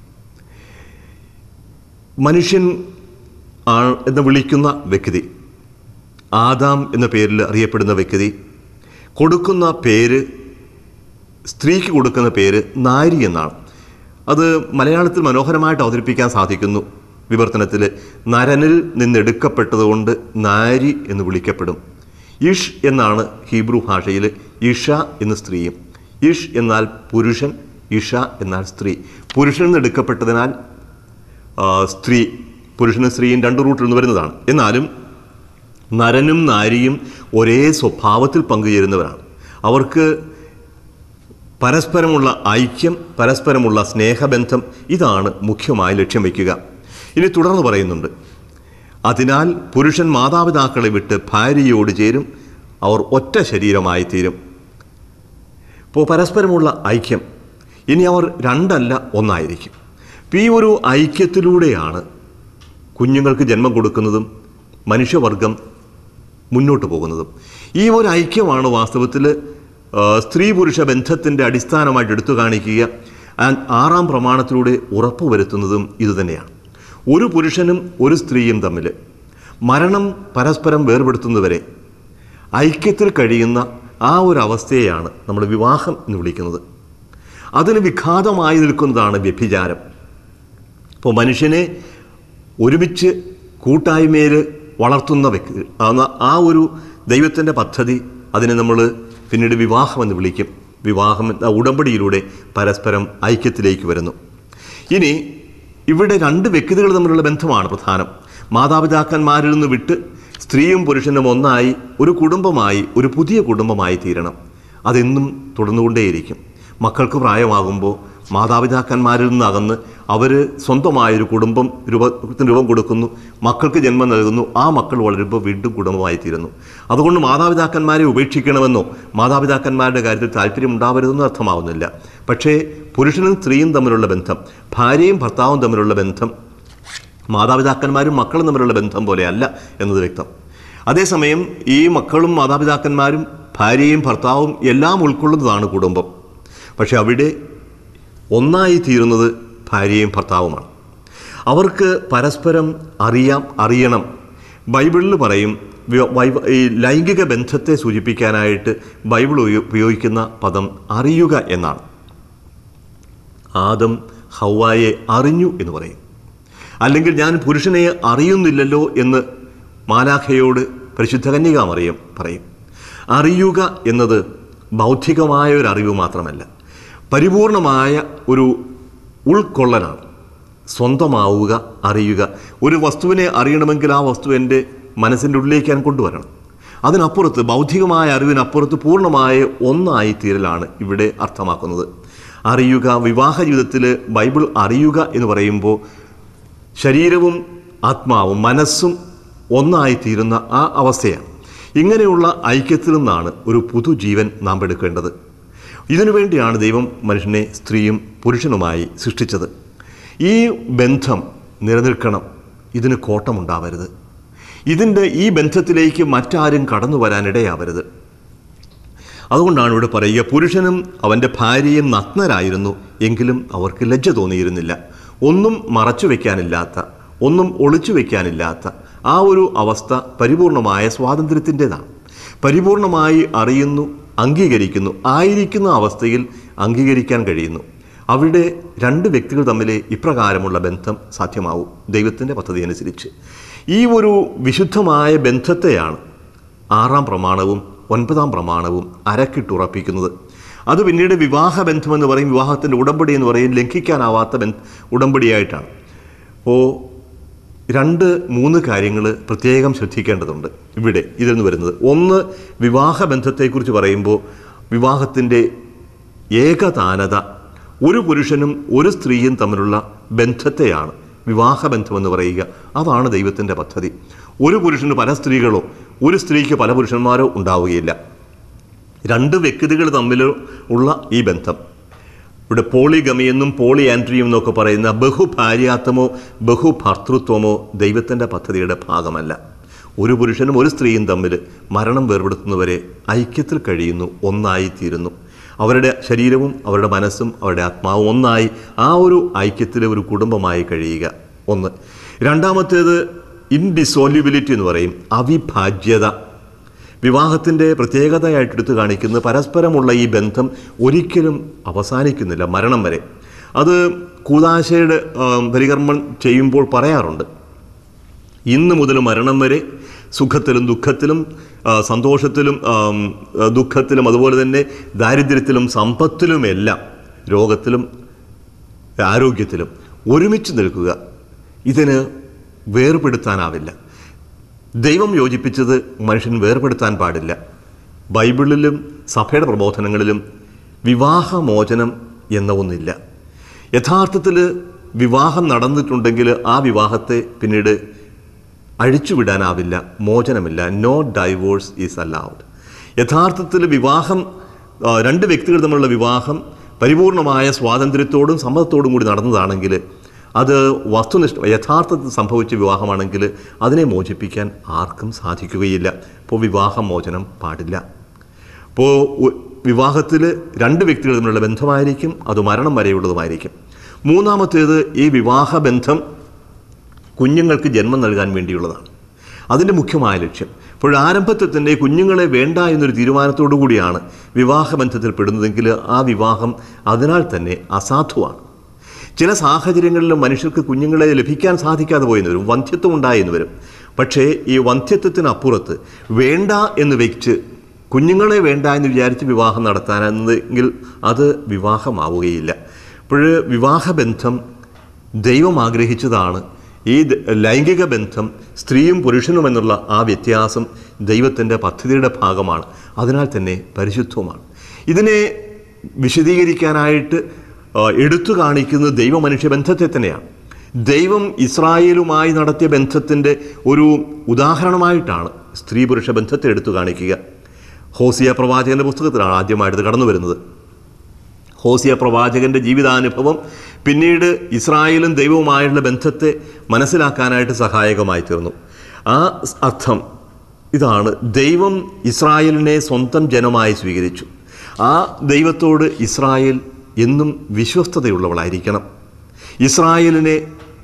മനുഷ്യൻ ആ എന്ന് വിളിക്കുന്ന വ്യക്തി ആദാം എന്ന പേരിൽ അറിയപ്പെടുന്ന വ്യക്തി കൊടുക്കുന്ന പേര് സ്ത്രീക്ക് കൊടുക്കുന്ന പേര് നാരി എന്നാണ് അത് മലയാളത്തിൽ മനോഹരമായിട്ട് അവതരിപ്പിക്കാൻ സാധിക്കുന്നു വിവർത്തനത്തിൽ നരനിൽ നിന്നെടുക്കപ്പെട്ടതുകൊണ്ട് നാരി എന്ന് വിളിക്കപ്പെടും ഇഷ് എന്നാണ് ഹീബ്രു ഭാഷയിൽ ഇഷ എന്ന് സ്ത്രീയും ഇഷ് എന്നാൽ പുരുഷൻ ഇഷ എന്നാൽ സ്ത്രീ പുരുഷനിൽ നിന്ന് എടുക്കപ്പെട്ടതിനാൽ ആ, സ്ത്രീ പുരുഷനും സ്ത്രീയും രണ്ട് റൂട്ടിൽ നിന്ന് വരുന്നതാണ് എന്നാലും നരനും നാരിയും ഒരേ സ്വഭാവത്തിൽ പങ്കുചേരുന്നവരാണ് അവർക്ക് പരസ്പരമുള്ള ഐക്യം പരസ്പരമുള്ള സ്നേഹബന്ധം ഇതാണ് മുഖ്യമായി ലക്ഷ്യം വയ്ക്കുക ഇനി തുടർന്ന് പറയുന്നുണ്ട് അതിനാൽ പുരുഷൻ മാതാപിതാക്കളെ വിട്ട് ഭാര്യയോട് ചേരും അവർ ഒറ്റ ശരീരമായി തീരും ഇപ്പോൾ പരസ്പരമുള്ള ഐക്യം ഇനി അവർ രണ്ടല്ല ഒന്നായിരിക്കും അപ്പോൾ ഈ ഒരു ഐക്യത്തിലൂടെയാണ് കുഞ്ഞുങ്ങൾക്ക് ജന്മം കൊടുക്കുന്നതും മനുഷ്യവർഗം മുന്നോട്ട് പോകുന്നതും ഈ ഒരു ഐക്യമാണ് വാസ്തവത്തിൽ ആ, സ്ത്രീ പുരുഷ ബന്ധത്തിൻ്റെ അടിസ്ഥാനമായിട്ട് എടുത്തു കാണിക്കുക ആൻഡ് ആറാം പ്രമാണത്തിലൂടെ ഉറപ്പുവരുത്തുന്നതും ഇതുതന്നെയാണ് ഒരു പുരുഷനും ഒരു സ്ത്രീയും തമ്മിൽ മരണം പരസ്പരം വേർപെടുത്തുന്നവരെ ഐക്യത്തിൽ കഴിയുന്ന ആ ഒരു അവസ്ഥയെയാണ് നമ്മൾ വിവാഹം എന്ന് വിളിക്കുന്നത് അതിന് വിഘാതമായി നിൽക്കുന്നതാണ് വ്യഭിചാരം ഇപ്പോൾ മനുഷ്യനെ ഒരുമിച്ച് കൂട്ടായ്മയിൽ വളർത്തുന്ന വ്യക്തി ആ- ആ ഒരു ദൈവത്തിൻ്റെ പദ്ധതി അതിനെ നമ്മൾ പിന്നീട് വിവാഹം എന്ന് വിളിക്കും വിവാഹം എന്ന ഉടമ്പടിയിലൂടെ പരസ്പരം ഐക്യത്തിലേക്ക് വരുന്നു ഇനി ഇവിടെ രണ്ട് വ്യക്തികൾ തമ്മിലുള്ള ബന്ധമാണ് പ്രധാനം മാതാപിതാക്കന്മാരിൽ നിന്ന് വിട്ട് സ്ത്രീയും പുരുഷനും ഒന്നായി ഒരു കുടുംബമായി ഒരു പുതിയ കുടുംബമായി തീരണം അതെന്നും തുടർന്നുകൊണ്ടേയിരിക്കും മക്കൾക്ക് പ്രായമാകുമ്പോൾ മാതാപിതാക്കന്മാരിൽ നിന്ന് അകന്ന് അവർ സ്വന്തമായൊരു കുടുംബം രൂപത്തിന് രൂപം കൊടുക്കുന്നു മക്കൾക്ക് ജന്മം നൽകുന്നു ആ മക്കൾ വളരുമ്പോൾ വീണ്ടും കുടുംബമായി തീരുന്നു അതുകൊണ്ട് മാതാപിതാക്കന്മാരെ ഉപേക്ഷിക്കണമെന്നോ മാതാപിതാക്കന്മാരുടെ കാര്യത്തിൽ താല്പര്യം ഉണ്ടാവരുതെന്നോ അർത്ഥമാവുന്നില്ല പക്ഷേ പുരുഷനും സ്ത്രീയും തമ്മിലുള്ള ബന്ധം ഭാര്യയും ഭർത്താവും തമ്മിലുള്ള ബന്ധം മാതാപിതാക്കന്മാരും മക്കളും തമ്മിലുള്ള ബന്ധം പോലെയല്ല എന്നത് വ്യക്തം അതേസമയം ഈ മക്കളും മാതാപിതാക്കന്മാരും ഭാര്യയും ഭർത്താവും എല്ലാം ഉൾക്കൊള്ളുന്നതാണ് കുടുംബം പക്ഷെ അവിടെ ഒന്നായി തീരുന്നത് ഭാര്യയും ഭർത്താവുമാണ് അവർക്ക് പരസ്പരം അറിയാം അറിയണം ബൈബിളിൽ പറയും വ്യ- വൈവ- ഈ ലൈംഗിക ബന്ധത്തെ സൂചിപ്പിക്കാനായിട്ട് ബൈബിൾ ഉപയോ- ഉപയോഗിക്കുന്ന പദം അറിയുക എന്നാണ് ആദം ഹൗവായെ അറിഞ്ഞു എന്ന് പറയും അല്ലെങ്കിൽ ഞാൻ പുരുഷനെ അറിയുന്നില്ലല്ലോ എന്ന് മാലാഖയോട് പരിശുദ്ധ കന്യക മറിയം പറയും അറിയുക എന്നത് ബൗദ്ധികമായ ഒരു അറിവ് മാത്രമല്ല പരിപൂർണമായ ഒരു ഉൾക്കൊള്ളലാണ് സ്വന്തമാവുക അറിയുക ഒരു വസ്തുവിനെ അറിയണമെങ്കിൽ ആ വസ്തു എൻ്റെ മനസ്സിൻ്റെ ഉള്ളിലേക്ക് ഞാൻ കൊണ്ടുവരണം അതിനപ്പുറത്ത് ബൗദ്ധികമായ അറിവിനപ്പുറത്ത് പൂർണ്ണമായ ഒന്നായി തീരലാണ് ഇവിടെ അർത്ഥമാക്കുന്നത് അറിയുക വിവാഹ ജീവിതത്തിൽ ബൈബിൾ അറിയുക എന്ന് പറയുമ്പോൾ ശരീരവും ആത്മാവും മനസ്സും ഒന്നായി തീരുന്ന ആ അവസ്ഥയാണ് ഇങ്ങനെയുള്ള ഐക്യത്തിൽ നിന്നാണ് ഒരു പുതുജീവൻ നാം എടുക്കേണ്ടത് ഇതിനുവേണ്ടിയാണ് ദൈവം മനുഷ്യനെ സ്ത്രീയും പുരുഷനുമായി സൃഷ്ടിച്ചത് ഈ ബന്ധം നിലനിൽക്കണം ഇതിന് കോട്ടമുണ്ടാവരുത് ഇതിൻ്റെ ഈ ബന്ധത്തിലേക്ക് മറ്റാരും കടന്നു വരാനിടയാവരുത് അതുകൊണ്ടാണ് ഇവിടെ പറയുക പുരുഷനും അവൻ്റെ ഭാര്യയും നഗ്നരായിരുന്നു എങ്കിലും അവർക്ക് ലജ്ജ തോന്നിയിരുന്നില്ല ഒന്നും മറച്ചു വയ്ക്കാനില്ലാത്ത ഒന്നും ഒളിച്ചു വയ്ക്കാനില്ലാത്ത ആ ഒരു അവസ്ഥ പരിപൂർണമായ സ്വാതന്ത്ര്യത്തിൻ്റെതാണ് പരിപൂർണമായി അറിയുന്നു അംഗീകരിക്കുന്നു ആയിരിക്കുന്ന അവസ്ഥയിൽ അംഗീകരിക്കാൻ കഴിയുന്നു അവിടെ രണ്ട് വ്യക്തികൾ തമ്മിൽ ഇപ്രകാരമുള്ള ബന്ധം സാധ്യമാവും ദൈവത്തിൻ്റെ പദ്ധതി അനുസരിച്ച് ഈ ഒരു വിശുദ്ധമായ ബന്ധത്തെയാണ് ആറാം പ്രമാണവും ഒൻപതാം പ്രമാണവും അരക്കിട്ടുറപ്പിക്കുന്നത് അത് പിന്നീട് വിവാഹ ബന്ധമെന്ന് പറയും വിവാഹത്തിൻ്റെ ഉടമ്പടി എന്ന് പറയും ലംഘിക്കാനാവാത്ത ബന്ധ ഉടമ്പടിയായിട്ടാണ് അപ്പോൾ രണ്ട് മൂന്ന് കാര്യങ്ങൾ പ്രത്യേകം ശ്രദ്ധിക്കേണ്ടതുണ്ട് ഇവിടെ ഇതിൽ നിന്ന് വരുന്നത് ഒന്ന് വിവാഹ ബന്ധത്തെക്കുറിച്ച് പറയുമ്പോൾ വിവാഹത്തിൻ്റെ ഏകതാനത ഒരു പുരുഷനും ഒരു സ്ത്രീയും തമ്മിലുള്ള ബന്ധത്തെയാണ് വിവാഹബന്ധമെന്ന് പറയുക അതാണ് ദൈവത്തിൻ്റെ പദ്ധതി ഒരു പുരുഷന് പല സ്ത്രീകളോ ഒരു സ്ത്രീക്ക് പല പുരുഷന്മാരോ ഉണ്ടാവുകയില്ല രണ്ട് വ്യക്തികൾ തമ്മിൽ ഉള്ള ഈ ബന്ധം ഇവിടെ പോളിഗമി എന്നും പോളി ആൻട്രിയും എന്നൊക്കെ പറയുന്ന ബഹുഭാര്യാത്വമോ ബഹുഭർത്തൃത്വമോ ദൈവത്തിൻ്റെ പദ്ധതിയുടെ ഭാഗമല്ല ഒരു പുരുഷനും ഒരു സ്ത്രീയും തമ്മിൽ മരണം വേർപെടുത്തുന്നവരെ ഐക്യത്തിൽ കഴിയുന്നു ഒന്നായി തീരുന്നു അവരുടെ ശരീരവും അവരുടെ മനസ്സും അവരുടെ ആത്മാവും ഒന്നായി ആ ഒരു ഐക്യത്തിലെ ഒരു കുടുംബമായി കഴിയുക ഒന്ന് രണ്ടാമത്തേത് ഇൻഡിസോല്യൂബിലിറ്റി എന്ന് പറയും അവിഭാജ്യത വിവാഹത്തിൻ്റെ പ്രത്യേകതയായിട്ട് എടുത്തു കാണിക്കുന്നത് പരസ്പരമുള്ള ഈ ബന്ധം ഒരിക്കലും അവസാനിക്കുന്നില്ല മരണം വരെ അത് കൂതാശയുടെ ആം, പരികർമ്മം ചെയ്യുമ്പോൾ പറയാറുണ്ട് ഇന്ന് മുതൽ മരണം വരെ സുഖത്തിലും ദുഃഖത്തിലും ആ, സന്തോഷത്തിലും ആം, ആ, ദുഃഖത്തിലും അതുപോലെ തന്നെ ദാരിദ്ര്യത്തിലും സമ്പത്തിലുമെല്ലാം രോഗത്തിലും ആരോഗ്യത്തിലും ഒരുമിച്ച് നിൽക്കുക ഇതിന് വേർപെടുത്താനാവില്ല ദൈവം യോജിപ്പിച്ചത് മനുഷ്യൻ വേർപെടുത്താൻ പാടില്ല ബൈബിളിലും സഭയുടെ പ്രബോധനങ്ങളിലും വിവാഹമോചനം എന്ന ഒന്നില്ല യഥാർത്ഥത്തിൽ വിവാഹം നടന്നിട്ടുണ്ടെങ്കിൽ ആ വിവാഹത്തെ പിന്നീട് അഴിച്ചുവിടാനാവില്ല മോചനമില്ല നോ ഡൈവോഴ്സ് ഈസ് അലൗഡ് യഥാർത്ഥത്തിൽ വിവാഹം ആ, രണ്ട് വ്യക്തികൾ തമ്മിലുള്ള വിവാഹം പരിപൂർണമായ സ്വാതന്ത്ര്യത്തോടും സമ്മതത്തോടും കൂടി നടന്നതാണെങ്കിൽ അത് വസ്തുനിഷ്ഠ യഥാർത്ഥത്തിൽ സംഭവിച്ച വിവാഹമാണെങ്കിൽ അതിനെ മോചിപ്പിക്കാൻ ആർക്കും സാധിക്കുകയില്ല അപ്പോൾ വിവാഹമോചനം പാടില്ല അപ്പോൾ വിവാഹത്തിൽ രണ്ട് വ്യക്തികൾ തമ്മിലുള്ള ബന്ധമായിരിക്കും അത് മരണം വരെയുള്ളതുമായിരിക്കും മൂന്നാമത്തേത് ഈ വിവാഹബന്ധം കുഞ്ഞുങ്ങൾക്ക് ജന്മം നൽകാൻ വേണ്ടിയുള്ളതാണ് അതിൻ്റെ മുഖ്യമായ ലക്ഷ്യം അപ്പോൾ ആരംഭത്തിൽ തന്നെ കുഞ്ഞുങ്ങളെ വേണ്ട എന്നൊരു തീരുമാനത്തോടു കൂടിയാണ് വിവാഹബന്ധത്തിൽ പെടുന്നതെങ്കിൽ ആ വിവാഹം അതിനാൽ തന്നെ അസാധുവാണ് ചില സാഹചര്യങ്ങളിൽ മനുഷ്യർക്ക് കുഞ്ഞുങ്ങളെ ലഭിക്കാൻ സാധിക്കാതെ പോയെന്ന് വരും വന്ധ്യത്വം ഉണ്ടായെന്ന് വരും പക്ഷേ ഈ വന്ധ്യത്വത്തിനപ്പുറത്ത് വേണ്ട എന്ന് വെച്ച് കുഞ്ഞുങ്ങളെ വേണ്ട എന്ന് വിചാരിച്ച് വിവാഹം നടത്താനെങ്കിൽ അത് വിവാഹമാവുകയില്ല അപ്പോൾ വിവാഹബന്ധം ദൈവം ആഗ്രഹിച്ചതാണ് ഈ ദ- ലൈംഗിക ബന്ധം സ്ത്രീയും പുരുഷനും എന്നുള്ള ആ വ്യത്യാസം ദൈവത്തിൻ്റെ പദ്ധതിയുടെ ഭാഗമാണ് അതിനാൽ തന്നെ പരിശുദ്ധവുമാണ് ഇതിനെ വിശദീകരിക്കാനായിട്ട് ആ, എടുത്തു കാണിക്കുന്നത് ദൈവ മനുഷ്യ ബന്ധത്തെ തന്നെയാണ് ദൈവം ഇസ്രായേലുമായി നടത്തിയ ബന്ധത്തിൻ്റെ ഒരു ഉദാഹരണമായിട്ടാണ് സ്ത്രീ പുരുഷ ബന്ധത്തെ എടുത്തു കാണിക്കുക ഹോസിയ പ്രവാചകന്റെ പുസ്തകത്തിലാണ് ആദ്യമായിട്ട് ഇത് കടന്നു വരുന്നത് ഹോസിയ പ്രവാചകന്റെ ജീവിതാനുഭവം പിന്നീട് ഇസ്രായേലും ദൈവവുമായുള്ള ബന്ധത്തെ മനസ്സിലാക്കാനായിട്ട് സഹായകമായി തീർന്നു ആ സ് അർത്ഥം ഇതാണ് ദൈവം ഇസ്രായേലിനെ സ്വന്തം ജനമായി സ്വീകരിച്ചു ആ ദൈവത്തോട് ഇസ്രായേൽ എന്നും വിശ്വസ്തതയുള്ളവളായിരിക്കണം ഇസ്രായേലിനെ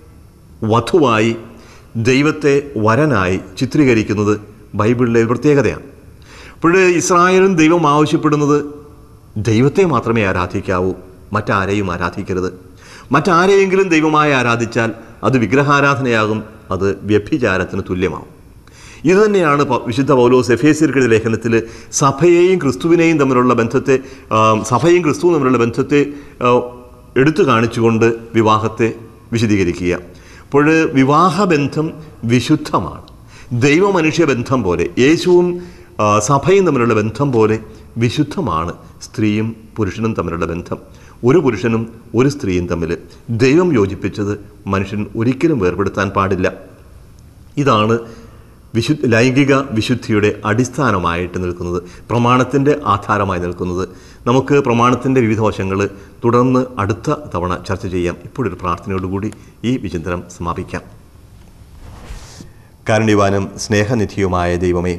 വധുവായി ദൈവത്തെ വരനായി ചിത്രീകരിക്കുന്നത് ബൈബിളിലെ ഒരു പ്രത്യേകതയാണ് അപ്പോൾ ഇസ്രായേലും ദൈവം ആവശ്യപ്പെടുന്നത് ദൈവത്തെ മാത്രമേ ആരാധിക്കാവൂ മറ്റാരെയും ആരാധിക്കരുത് മറ്റാരെയെങ്കിലും ദൈവമായി ആരാധിച്ചാൽ അത് വിഗ്രഹാരാധനയാകും അത് വ്യഭിചാരത്തിന് തുല്യമാവും ഇത് തന്നെയാണ് പ- വിശുദ്ധ പൗലോസ് എഫേസിയർക്കെഴുതിയ ലേഖനത്തിൽ സഭയെയും ക്രിസ്തുവിനെയും തമ്മിലുള്ള ബന്ധത്തെ ആ, സഭയും ക്രിസ്തുവും തമ്മിലുള്ള ബന്ധത്തെ ആ, എടുത്തു കാണിച്ചുകൊണ്ട് വിവാഹത്തെ വിശദീകരിക്കുക അപ്പോൾ വിവാഹബന്ധം വിശുദ്ധമാണ് ദൈവമനുഷ്യ ബന്ധം പോലെ യേശുവും ആ, സഭയും തമ്മിലുള്ള ബന്ധം പോലെ വിശുദ്ധമാണ് സ്ത്രീയും പുരുഷനും തമ്മിലുള്ള ബന്ധം ഒരു പുരുഷനും ഒരു സ്ത്രീയും തമ്മിൽ ദൈവം യോജിപ്പിച്ചത് മനുഷ്യൻ ഒരിക്കലും വേർപെടുത്താൻ പാടില്ല ഇതാണ് വിശു ലൈംഗിക വിശുദ്ധിയുടെ അടിസ്ഥാനമായിട്ട് നിൽക്കുന്നത് പ്രമാണത്തിൻ്റെ ആധാരമായി നിൽക്കുന്നത് നമുക്ക് പ്രമാണത്തിൻ്റെ വിവിധ വശങ്ങൾ തുടർന്ന് അടുത്ത തവണ ചർച്ച ചെയ്യാം ഇപ്പോഴൊരു പ്രാർത്ഥനയോടുകൂടി ഈ വിചിന്തനം സമാപിക്കാം കാരുണ്യവാനും സ്നേഹനിധിയുമായ ദൈവമേ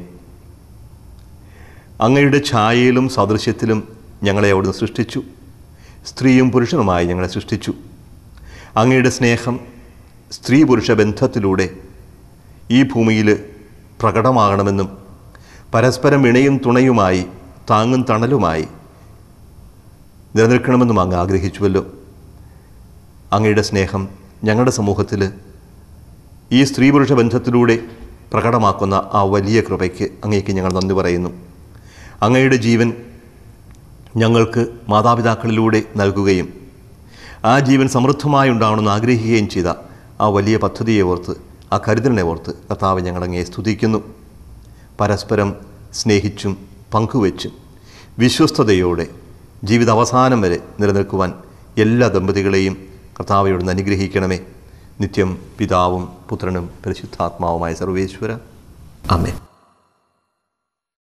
അങ്ങയുടെ ഛായയിലും സദൃശ്യത്തിലും ഞങ്ങളെ അവിടുന്ന് സൃഷ്ടിച്ചു സ്ത്രീയും പുരുഷനുമായി ഞങ്ങളെ സൃഷ്ടിച്ചു അങ്ങയുടെ സ്നേഹം സ്ത്രീ പുരുഷ ബന്ധത്തിലൂടെ ഈ ഭൂമിയിൽ പ്രകടമാകണമെന്നും പരസ്പരം ഇണയും തുണയുമായി താങ്ങും തണലുമായി നിലനിൽക്കണമെന്നും അങ്ങ് ആഗ്രഹിച്ചുവല്ലോ അങ്ങയുടെ സ്നേഹം ഞങ്ങളുടെ സമൂഹത്തിൽ ഈ സ്ത്രീ പുരുഷ ബന്ധത്തിലൂടെ പ്രകടമാക്കുന്ന ആ വലിയ കൃപയ്ക്ക് അങ്ങേക്ക് ഞങ്ങൾ നന്ദി പറയുന്നു അങ്ങയുടെ ജീവൻ ഞങ്ങൾക്ക് മാതാപിതാക്കളിലൂടെ നൽകുകയും ആ ജീവൻ സമൃദ്ധമായി ഉണ്ടാവണമെന്ന് ആഗ്രഹിക്കുകയും ചെയ്ത ആ വലിയ പദ്ധതിയെ ഓർത്ത് ആ കരുതലിനെ ഓർത്ത് കർത്താവ് ഞങ്ങളങ്ങയെ സ്തുതിക്കുന്നു പരസ്പരം സ്നേഹിച്ചും പങ്കുവെച്ചും വിശ്വസ്തയോടെ ജീവിത അവസാനം വരെ നിലനിൽക്കുവാൻ എല്ലാ ദമ്പതികളെയും കർത്താവയോട് അനുഗ്രഹിക്കണമേ നിത്യം പിതാവും പുത്രനും പരിശുദ്ധാത്മാവുമായ സർവേശ്വര അമേ